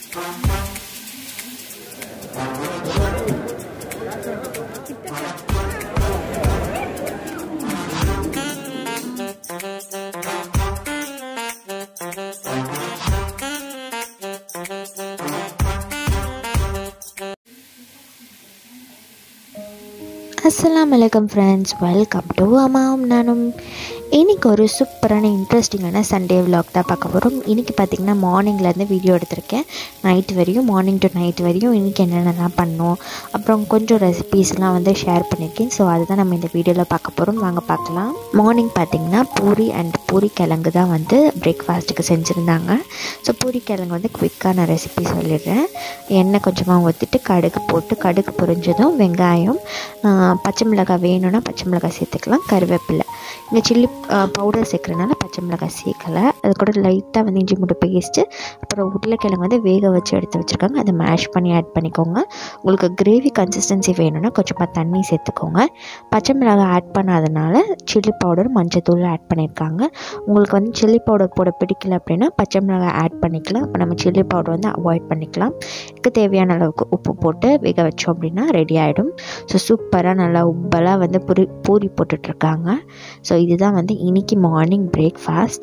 அஸ்ஸலாமு அலைக்கும் friends welcome to அம்மாவும் நானும் இன்றைக்கி ஒரு சூப்பரான இன்ட்ரெஸ்டிங்கான சண்டே விலாக் தான் பார்க்க போகிறோம் இன்றைக்கி பார்த்திங்கன்னா மார்னிங்லேருந்து வீடியோ எடுத்திருக்கேன் நைட் வரையும் மார்னிங் டு நைட் வரையும் இன்றைக்கி என்னென்னலாம் பண்ணோம் அப்புறம் கொஞ்சம் ரெசிபீஸ்லாம் வந்து ஷேர் பண்ணியிருக்கேன் ஸோ அதுதான் நம்ம இந்த வீடியோவில் பார்க்க போகிறோம் வாங்க பார்க்கலாம் மார்னிங் பார்த்திங்கன்னா பூரி அண்ட் பூரி கிழங்கு தான் வந்து பிரேக்ஃபாஸ்ட்டுக்கு செஞ்சுருந்தாங்க ஸோ பூரி கிழங்கு வந்து குவிக்கான ரெசிபி சொல்லிடுறேன் எண்ணெய் கொஞ்சமாக ஊற்றிட்டு கடுகு போட்டு கடுகு பொரிஞ்சதும் வெங்காயம் பச்சை மிளகாய் வேணும்னா பச்சை மிளகாய் சேர்த்துக்கலாம் கருவேப்பிலை இங்கே சில்லி பவுடர் சேர்க்குறதுனால பச்சை மிளகாய் சேர்க்கலை அது கூட லைட்டாக வந்து இஞ்சி மூட்டை பேஸ்ட்டு அப்புறம் உருளைக்கிழங்கு வந்து வேக வச்சு எடுத்து வச்சுருக்காங்க அதை மேஷ் பண்ணி ஆட் பண்ணிக்கோங்க உங்களுக்கு கிரேவி கன்சிஸ்டன்சி வேணும்னா கொஞ்சமாக தண்ணி சேர்த்துக்கோங்க பச்சை மிளகாய் ஆட் பண்ணாதனால சில்லி பவுடர் மஞ்சத்தூள் ஆட் பண்ணியிருக்காங்க உங்களுக்கு வந்து சில்லி பவுடர் போட பிடிக்கல அப்படின்னா பச்சை மிளகாய் ஆட் பண்ணிக்கலாம் அப்போ நம்ம சில்லி பவுடர் வந்து அவாய்ட் பண்ணிக்கலாம் இதுக்கு தேவையான அளவுக்கு உப்பு போட்டு வேக வச்சோம் அப்படின்னா ரெடி ஆகிடும் ஸோ சூப்பராக நல்லா உப்பலாக வந்து பூரி பூரி போட்டுட்ருக்காங்க ஸோ இதுதான் வந்து இன்னைக்கு மார்னிங் பிரேக்ஃபாஸ்ட்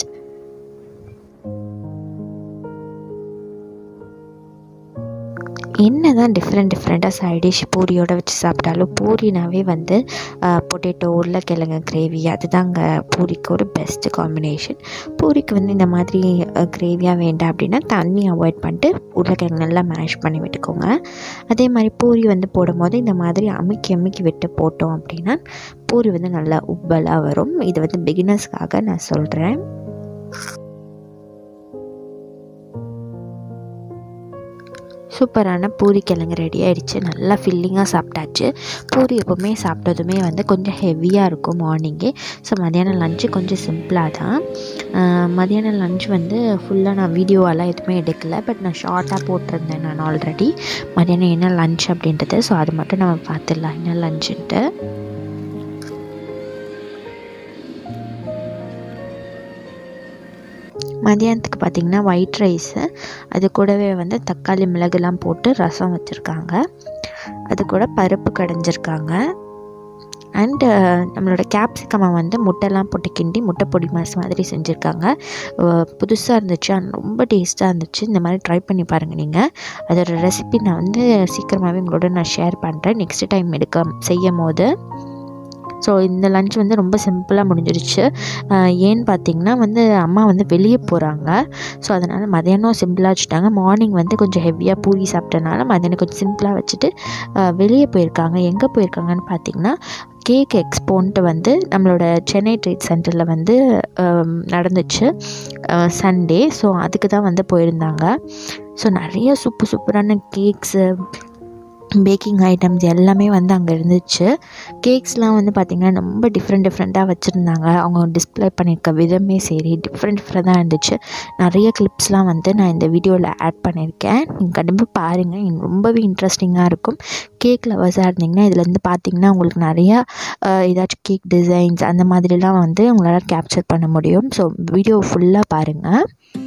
என்ன தான் டிஃப்ரெண்ட் டிஃப்ரெண்ட்டாக சைட் டிஷ் பூரியோட வச்சு சாப்பிட்டாலும் பூரினாவே வந்து பொட்டேட்டோ உருளைக்கிழங்கு கிரேவி அதுதாங்க பூரிக்கு ஒரு பெஸ்ட்டு காம்பினேஷன் பூரிக்கு வந்து இந்த மாதிரி கிரேவியாக வேண்டாம் அப்படின்னா தண்ணி அவாய்ட் பண்ணிட்டு உருளைக்கிழங்கு நல்லா மேஷ் பண்ணி விட்டுக்கோங்க அதே மாதிரி பூரி வந்து போடும்போது இந்த மாதிரி அமுக்கி அமுக்கி விட்டு போட்டோம் அப்படின்னா பூரி வந்து நல்லா உப்பலாக வரும் இது வந்து பிகினர்ஸ்க்காக நான் சொல்கிறேன் சூப்பரான பூரி கிழங்கு ரெடி ஆகிடுச்சு நல்லா ஃபில்லிங்காக சாப்பிட்டாச்சு பூரி எப்போவுமே சாப்பிட்டதுமே வந்து கொஞ்சம் ஹெவியாக இருக்கும் மார்னிங்கே ஸோ மதியானம் லஞ்சு கொஞ்சம் சிம்பிளாக தான் மதியானம் லஞ்ச் வந்து ஃபுல்லாக நான் வீடியோவெல்லாம் எதுவுமே எடுக்கலை பட் நான் ஷார்ட்டாக போட்டிருந்தேன் நான் ஆல்ரெடி மதியானம் என்ன லஞ்ச் அப்படின்றது ஸோ அது மட்டும் நம்ம பார்த்துடலாம் என்ன லஞ்சுன்ட்டு மதியானத்துக்கு பார்த்திங்கன்னா ஒயிட் ரைஸு அது கூடவே வந்து தக்காளி மிளகுலாம் போட்டு ரசம் வச்சுருக்காங்க அது கூட பருப்பு கடைஞ்சிருக்காங்க அண்டு நம்மளோட கேப்சிகமை வந்து முட்டைலாம் போட்டு கிண்டி முட்டை பொடி மாஸ் மாதிரி செஞ்சுருக்காங்க புதுசாக இருந்துச்சு ரொம்ப டேஸ்ட்டாக இருந்துச்சு இந்த மாதிரி ட்ரை பண்ணி பாருங்கள் நீங்கள் அதோட ரெசிபி நான் வந்து சீக்கிரமாகவே உங்களோட நான் ஷேர் பண்ணுறேன் நெக்ஸ்ட் டைம் எடுக்க செய்யும் போது ஸோ இந்த லஞ்ச் வந்து ரொம்ப சிம்பிளாக முடிஞ்சிருச்சு ஏன்னு பார்த்தீங்கன்னா வந்து அம்மா வந்து வெளியே போகிறாங்க ஸோ அதனால் மதியானம் சிம்பிளாக வச்சுட்டாங்க மார்னிங் வந்து கொஞ்சம் ஹெவியாக பூரி சாப்பிட்டனால மதியானம் கொஞ்சம் சிம்பிளாக வச்சுட்டு வெளியே போயிருக்காங்க எங்கே போயிருக்காங்கன்னு பார்த்தீங்கன்னா கேக் எக்ஸ்போன்ட்டு வந்து நம்மளோட சென்னை ட்ரேட் சென்டரில் வந்து நடந்துச்சு சண்டே ஸோ அதுக்கு தான் வந்து போயிருந்தாங்க ஸோ நிறைய சூப்பர் சூப்பரான கேக்ஸு பேக்கிங் ஐட்டம்ஸ் எல்லாமே வந்து அங்கே இருந்துச்சு கேக்ஸ்லாம் வந்து பார்த்திங்கன்னா ரொம்ப டிஃப்ரெண்ட் டிஃப்ரெண்ட்டாக வச்சுருந்தாங்க அவங்க டிஸ்பிளே பண்ணியிருக்க விதமே சரி டிஃப்ரெண்ட் டிஃப்ரெண்ட்டாக இருந்துச்சு நிறைய கிளிப்ஸ்லாம் வந்து நான் இந்த வீடியோவில் ஆட் பண்ணியிருக்கேன் நீங்கள் கண்டிப்பாக பாருங்கள் ரொம்பவே இன்ட்ரெஸ்டிங்காக இருக்கும் கேக் லவர்ஸாக இருந்தீங்கன்னா இதில் வந்து பார்த்திங்கன்னா உங்களுக்கு நிறையா ஏதாச்சும் கேக் டிசைன்ஸ் அந்த மாதிரிலாம் வந்து உங்களால் கேப்சர் பண்ண முடியும் ஸோ வீடியோ ஃபுல்லாக பாருங்கள்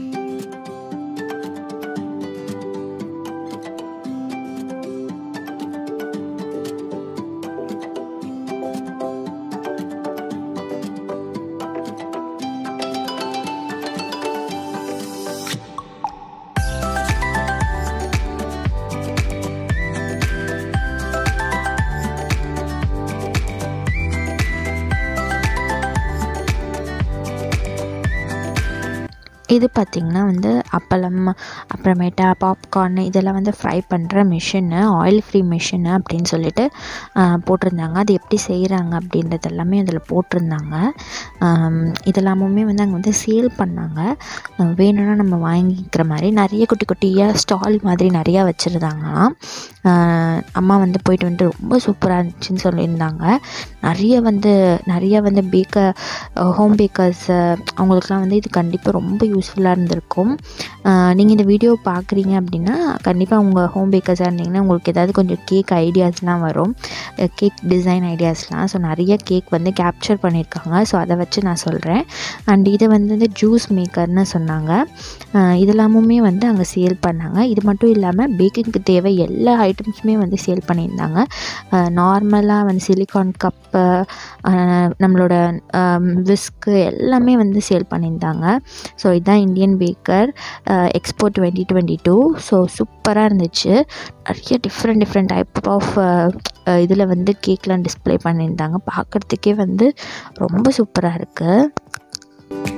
இது பார்த்திங்கன்னா வந்து அப்பளம் அப்புறமேட்டா பாப்கார்ன் இதெல்லாம் வந்து ஃப்ரை பண்ணுற மிஷினு ஆயில் ஃப்ரீ மிஷினு அப்படின்னு சொல்லிட்டு போட்டிருந்தாங்க அது எப்படி செய்கிறாங்க அப்படின்றது எல்லாமே அதில் போட்டிருந்தாங்க இதெல்லாமுமே வந்து அங்கே வந்து சேல் பண்ணாங்க வேணும்னா நம்ம வாங்கிக்கிற மாதிரி நிறைய குட்டி குட்டியாக ஸ்டால் மாதிரி நிறையா வச்சுருந்தாங்களாம் அம்மா வந்து போயிட்டு வந்துட்டு ரொம்ப சூப்பராக இருந்துச்சுன்னு சொல்லியிருந்தாங்க நிறைய வந்து நிறைய வந்து பேக்கர் ஹோம் பேக்கர்ஸ் அவங்களுக்குலாம் வந்து இது கண்டிப்பாக ரொம்ப யூஸ்ஃபுல்லாக இருந்திருக்கும் நீங்கள் இந்த வீடியோ பார்க்குறீங்க அப்படின்னா கண்டிப்பாக உங்கள் ஹோம் பேக்கர்ஸாக இருந்தீங்கன்னா உங்களுக்கு ஏதாவது கொஞ்சம் கேக் ஐடியாஸ்லாம் வரும் கேக் டிசைன் ஐடியாஸ்லாம் ஸோ நிறைய கேக் வந்து கேப்சர் பண்ணியிருக்காங்க ஸோ அதை வச்சு நான் சொல்கிறேன் அண்ட் இது வந்து ஜூஸ் மேக்கர்னு சொன்னாங்க அஹ் இதெல்லாமுமே வந்து அங்கே சேல் பண்ணாங்க இது மட்டும் இல்லாமல் பேக்கிங்க்கு தேவை எல்லா ஐட்டம்ஸுமே வந்து சேல் பண்ணியிருந்தாங்க நார்மலாக வந்து சிலிக்கான் கப்பு நம்மளோட விஸ்க்கு எல்லாமே வந்து சேல் பண்ணியிருந்தாங்க ஸோ இதுதான் Indian baker expo twenty twenty two so சூப்பராக இருந்துச்சு நிறைய டிஃப்ரெண்ட் டிஃப்ரெண்ட் டைப் ஆஃப் இதில் வந்து கேக்லாம் டிஸ்ப்ளே பண்ணியிருந்தாங்க பார்க்குறதுக்கே வந்து ரொம்ப சூப்பராக இருக்குது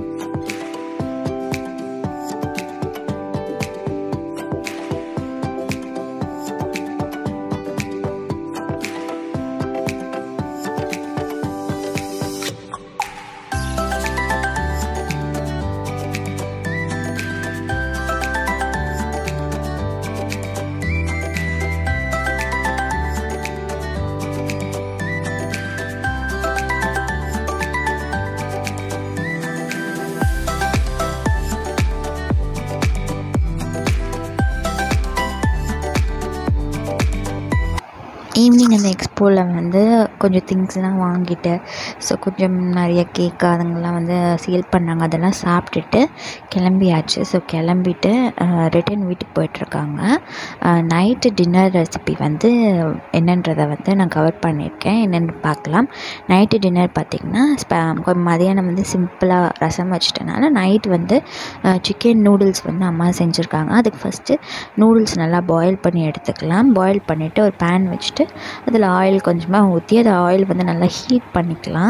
ஈவினிங் அந்த எக்ஸ்போவில் வந்து கொஞ்சம் திங்ஸ்லாம் வாங்கிட்டு ஸோ கொஞ்சம் நிறைய கேக் அதுங்கெல்லாம் வந்து சேல் பண்ணாங்க அதெல்லாம் சாப்பிட்டுட்டு கிளம்பியாச்சு ஸோ கிளம்பிட்டு ரிட்டன் வீட்டுக்கு போயிட்டுருக்காங்க நைட்டு டின்னர் ரெசிபி வந்து என்னன்றதை வந்து நான் கவர் பண்ணியிருக்கேன் என்னென்னு பார்க்கலாம் நைட்டு டின்னர் பார்த்திங்கன்னா ஸ்ப கொஞ்சம் மதியானம் வந்து சிம்பிளாக ரசம் வச்சிட்டனால நைட் வந்து சிக்கன் நூடுல்ஸ் வந்து அம்மா செஞ்சுருக்காங்க அதுக்கு ஃபஸ்ட்டு நூடுல்ஸ் நல்லா பாயில் பண்ணி எடுத்துக்கலாம் பாயில் பண்ணிவிட்டு ஒரு பேன் வச்சுட்டு அதில் ஆயில் கொஞ்சமாக ஊற்றி அது ஆயில் வந்து நல்லா ஹீட் பண்ணிக்கலாம்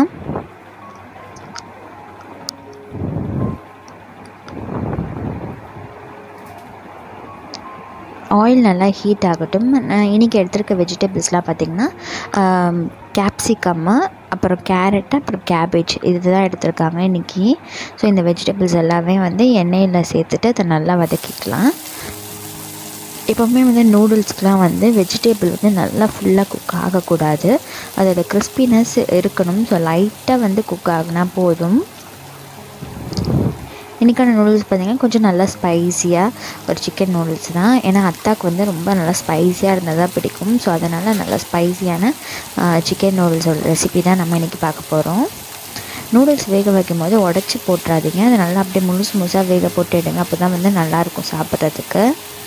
ஆயில் நல்லா ஹீட் ஆகட்டும் நான் இன்றைக்கி எடுத்திருக்க வெஜிடபிள்ஸ்லாம் பார்த்திங்கன்னா கேப்சிகம்மு அப்புறம் கேரட்டு அப்புறம் கேபேஜ் இது தான் எடுத்திருக்காங்க இன்றைக்கி ஸோ இந்த வெஜிடபிள்ஸ் எல்லாமே வந்து எண்ணெயில் சேர்த்துட்டு அதை நல்லா வதக்கிக்கலாம் எப்போவுமே வந்து நூடுல்ஸ்க்கெலாம் வந்து வெஜிடபிள் வந்து நல்லா ஃபுல்லாக குக் ஆகக்கூடாது அதோட கிறிஸ்பினஸ் இருக்கணும் ஸோ லைட்டாக வந்து குக் ஆகினா போதும் இன்றைக்கான நூடுல்ஸ் பார்த்திங்கன்னா கொஞ்சம் நல்லா ஸ்பைஸியாக ஒரு சிக்கன் நூடுல்ஸ் தான் ஏன்னா அத்தாக்கு வந்து ரொம்ப நல்லா ஸ்பைஸியாக இருந்தால் தான் பிடிக்கும் ஸோ அதனால் நல்லா ஸ்பைஸியான சிக்கன் நூடுல்ஸோட ரெசிபி தான் நம்ம இன்றைக்கி பார்க்க போகிறோம் நூடுல்ஸ் வேக வைக்கும் போது உடச்சி போட்டுறாதீங்க அதை நல்லா அப்படியே முழுசு முழுசாக வேக போட்டுடுங்க அப்போ தான் வந்து நல்லாயிருக்கும் சாப்பிட்றதுக்கு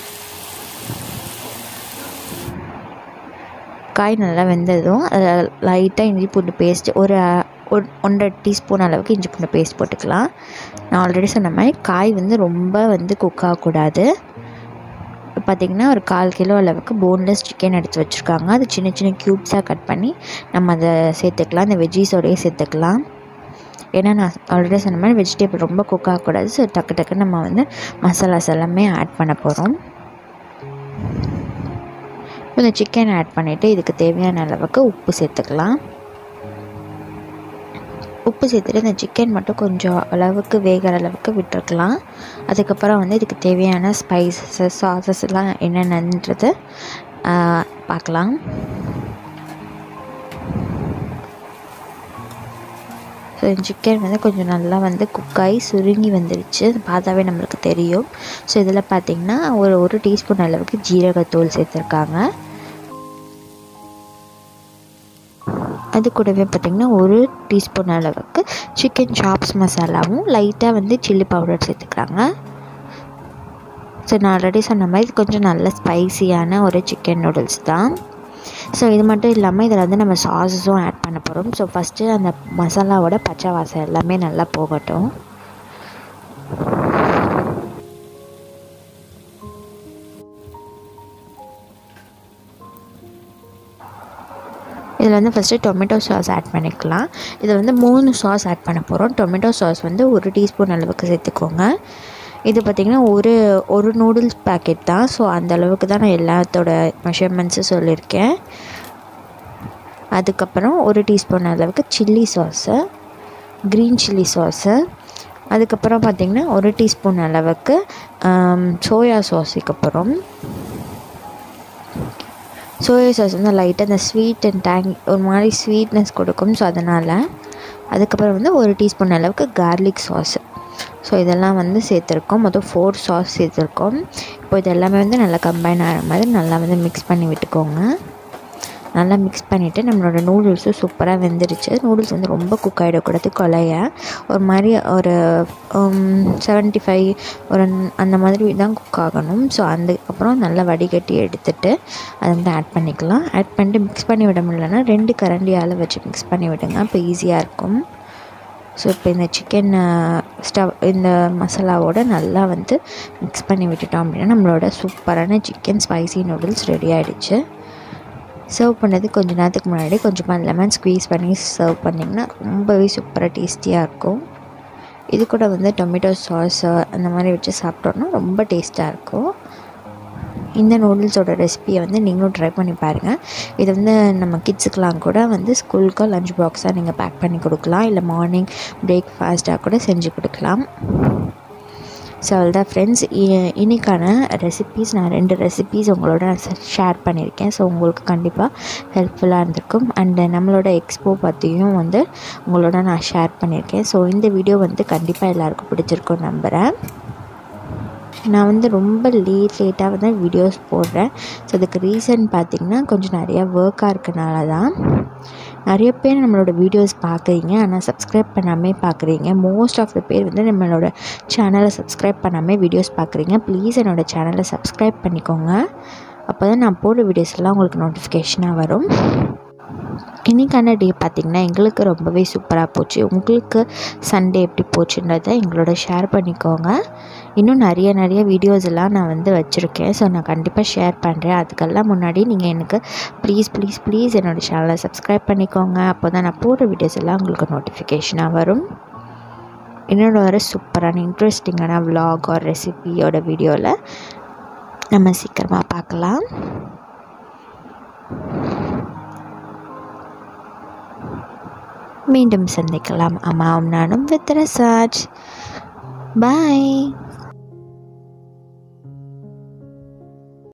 காய் நல்லா வெந்ததும் அதில் லைட்டாக இஞ்சி பூண்டு பேஸ்ட் ஒரு ஒரு ஒன்றரை டீஸ்பூன் அளவுக்கு இஞ்சி பூண்டு பேஸ்ட் போட்டுக்கலாம் நான் ஆல்ரெடி சொன்ன மாதிரி காய் வந்து ரொம்ப வந்து குக் ஆகக்கூடாது பார்த்திங்கன்னா ஒரு கால் கிலோ அளவுக்கு போன்லெஸ் சிக்கன் எடுத்து வச்சுருக்காங்க அது சின்ன சின்ன க்யூப்ஸாக கட் பண்ணி நம்ம அதை சேர்த்துக்கலாம் இந்த வெஜ்ஜீஸோடையே சேர்த்துக்கலாம் ஏன்னா நான் ஆல்ரெடி சொன்ன மாதிரி வெஜிடபிள் ரொம்ப குக் ஆகக்கூடாது ஸோ டக்கு டக்குன்னு நம்ம வந்து மசாலாஸ் எல்லாமே ஆட் பண்ண போகிறோம் இந்த சிக்கன் ஆட் பண்ணிவிட்டு இதுக்கு தேவையான அளவுக்கு உப்பு சேர்த்துக்கலாம் உப்பு சேர்த்துட்டு இந்த சிக்கன் மட்டும் கொஞ்சம் அளவுக்கு வேகிற அளவுக்கு விட்டுருக்கலாம் அதுக்கப்புறம் வந்து இதுக்கு தேவையான ஸ்பைசஸ் சாசஸ் எல்லாம் என்னென்னன்றது பார்க்கலாம் ஸோ சிக்கன் வந்து கொஞ்சம் நல்லா வந்து குக்காகி சுருங்கி வந்துடுச்சு பார்த்தாவே நம்மளுக்கு தெரியும் ஸோ இதில் பார்த்திங்கன்னா ஒரு ஒரு டீஸ்பூன் அளவுக்கு ஜீரகத்தூள் சேர்த்துருக்காங்க அது கூடவே பார்த்திங்கன்னா ஒரு டீஸ்பூன் அளவுக்கு சிக்கன் சாப்ஸ் மசாலாவும் லைட்டாக வந்து சில்லி பவுடர் சேர்த்துக்கிறாங்க ஸோ நான் ஆல்ரெடி சொன்ன மாதிரி கொஞ்சம் நல்ல ஸ்பைசியான ஒரு சிக்கன் நூடுல்ஸ் தான் ஸோ இது மட்டும் இல்லாமல் இதில் வந்து நம்ம சாஸஸும் ஆட் பண்ண போகிறோம் ஸோ ஃபஸ்ட்டு அந்த மசாலாவோட பச்சை வாசம் எல்லாமே நல்லா போகட்டும் இதில் வந்து ஃபஸ்ட்டு டொமேட்டோ சாஸ் ஆட் பண்ணிக்கலாம் இதில் வந்து மூணு சாஸ் ஆட் பண்ண போகிறோம் டொமேட்டோ சாஸ் வந்து ஒரு டீஸ்பூன் அளவுக்கு சேர்த்துக்கோங்க இது பார்த்திங்கன்னா ஒரு ஒரு நூடுல்ஸ் பேக்கெட் தான் ஸோ அந்த அளவுக்கு தான் நான் எல்லாத்தோட மெஷர்மெண்ட்ஸும் சொல்லியிருக்கேன் அதுக்கப்புறம் ஒரு டீஸ்பூன் அளவுக்கு chilli sauce green chilli sauce அதுக்கப்புறம் பார்த்திங்கன்னா ஒரு டீஸ்பூன் அளவுக்கு சோயா சாஸுக்கு அப்புறம் சோயா சாஸ் வந்து லைட்டாக அந்த ஸ்வீட் அண்ட் டேங் ஒரு மாதிரி ஸ்வீட்னஸ் கொடுக்கும் ஸோ அதனால் அதுக்கப்புறம் வந்து ஒரு டீஸ்பூன் அளவுக்கு கார்லிக் சாஸ் ஸோ இதெல்லாம் வந்து சேர்த்துருக்கோம் மொத்தம் ஃபோர் சாஸ் சேர்த்துருக்கோம் இப்போ இது எல்லாமே வந்து நல்லா கம்பைன் ஆகிற மாதிரி நல்லா வந்து மிக்ஸ் பண்ணி விட்டுக்கோங்க நல்லா மிக்ஸ் பண்ணிவிட்டு நம்மளோட நூடுல்ஸும் சூப்பராக வெந்துருச்சு நூடுல்ஸ் வந்து ரொம்ப குக் ஆகிடக்கூடாது கொலைய ஒரு மாதிரி ஒரு செவன்ட்டி ஃபைவ் ஒரு அந்த மாதிரி தான் குக் ஆகணும் ஸோ அந்த அப்புறம் நல்லா வடிகட்டி எடுத்துட்டு அதை வந்து ஆட் பண்ணிக்கலாம் ஆட் பண்ணிட்டு மிக்ஸ் பண்ணி விட முடியலன்னா ரெண்டு கரண்டியால் வச்சு மிக்ஸ் பண்ணி விடுங்க அப்போ ஈஸியாக இருக்கும் ஸோ இப்போ இந்த சிக்கன் ஸ்டவ் இந்த மசாலாவோட நல்லா வந்து மிக்ஸ் பண்ணி விட்டுட்டோம் அப்படின்னா நம்மளோட சூப்பரான சிக்கன் ஸ்பைசி நூடுல்ஸ் ரெடி ஆகிடுச்சு சர்வ் பண்ணது கொஞ்சம் நேரத்துக்கு முன்னாடி கொஞ்சமாக லெமன் ஸ்க்வீஸ் பண்ணி சர்வ் பண்ணிங்கன்னா ரொம்பவே சூப்பராக டேஸ்டியாக இருக்கும் இது கூட வந்து டொமேட்டோ சாஸ் அந்த மாதிரி வச்சு சாப்பிட்டோன்னா ரொம்ப டேஸ்ட்டாக இருக்கும் இந்த நூடுல்ஸோட ரெசிபியை வந்து நீங்களும் ட்ரை பண்ணி பாருங்கள் இது வந்து நம்ம கிட்ஸுக்கெலாம் கூட வந்து ஸ்கூலுக்கோ லஞ்ச் பாக்ஸாக நீங்கள் பேக் பண்ணி கொடுக்கலாம் இல்லை மார்னிங் பிரேக்ஃபாஸ்ட்டாக கூட செஞ்சு கொடுக்கலாம் ஸோ அவ்வளோதான் ஃப்ரெண்ட்ஸ் இன்றைக்கான ரெசிபீஸ் நான் ரெண்டு ரெசிபீஸ் உங்களோட நான் ஷேர் பண்ணியிருக்கேன் ஸோ உங்களுக்கு கண்டிப்பாக ஹெல்ப்ஃபுல்லாக இருந்திருக்கும் அண்டு நம்மளோட எக்ஸ்போ பற்றியும் வந்து உங்களோட நான் ஷேர் பண்ணியிருக்கேன் ஸோ இந்த வீடியோ வந்து கண்டிப்பாக எல்லாருக்கும் பிடிச்சிருக்கும் நம்புகிறேன் நான் வந்து ரொம்ப லேட் லேட்டாக வந்து வீடியோஸ் போடுறேன் ஸோ அதுக்கு ரீசன் பார்த்திங்கன்னா கொஞ்சம் நிறையா ஒர்க்காக இருக்கனால தான் நிறைய பேர் நம்மளோட வீடியோஸ் பார்க்குறீங்க ஆனால் சப்ஸ்கிரைப் பண்ணாமல் பார்க்குறீங்க மோஸ்ட் ஆஃப் த பேர் வந்து நம்மளோட சேனலை சப்ஸ்கிரைப் பண்ணாமல் வீடியோஸ் பார்க்குறீங்க ப்ளீஸ் என்னோடய சேனலை சப்ஸ்கிரைப் பண்ணிக்கோங்க அப்போ தான் நான் போடுற வீடியோஸ் எல்லாம் உங்களுக்கு நோட்டிஃபிகேஷனாக வரும் இன்றைக்கான டே பார்த்திங்கன்னா எங்களுக்கு ரொம்பவே சூப்பராக போச்சு உங்களுக்கு சண்டே எப்படி போச்சுன்றதை எங்களோட ஷேர் பண்ணிக்கோங்க இன்னும் நிறைய நிறைய வீடியோஸ் எல்லாம் நான் வந்து வச்சுருக்கேன் ஸோ நான் கண்டிப்பாக ஷேர் பண்ணுறேன் அதுக்கெல்லாம் முன்னாடி நீங்கள் எனக்கு ப்ளீஸ் ப்ளீஸ் ப்ளீஸ் என்னோடய சேனலை சப்ஸ்கிரைப் பண்ணிக்கோங்க அப்போ தான் நான் போடுற வீடியோஸ் எல்லாம் உங்களுக்கு நோட்டிஃபிகேஷனாக வரும் என்னோட வர சூப்பரான இன்ட்ரெஸ்டிங்கான விலாக் ஆர் ரெசிபியோட வீடியோவில் நம்ம சீக்கிரமாக பார்க்கலாம் மீண்டும் சந்திக்கலாம் அம்மாவும் நானும் வித் ரசாஜ் பாய்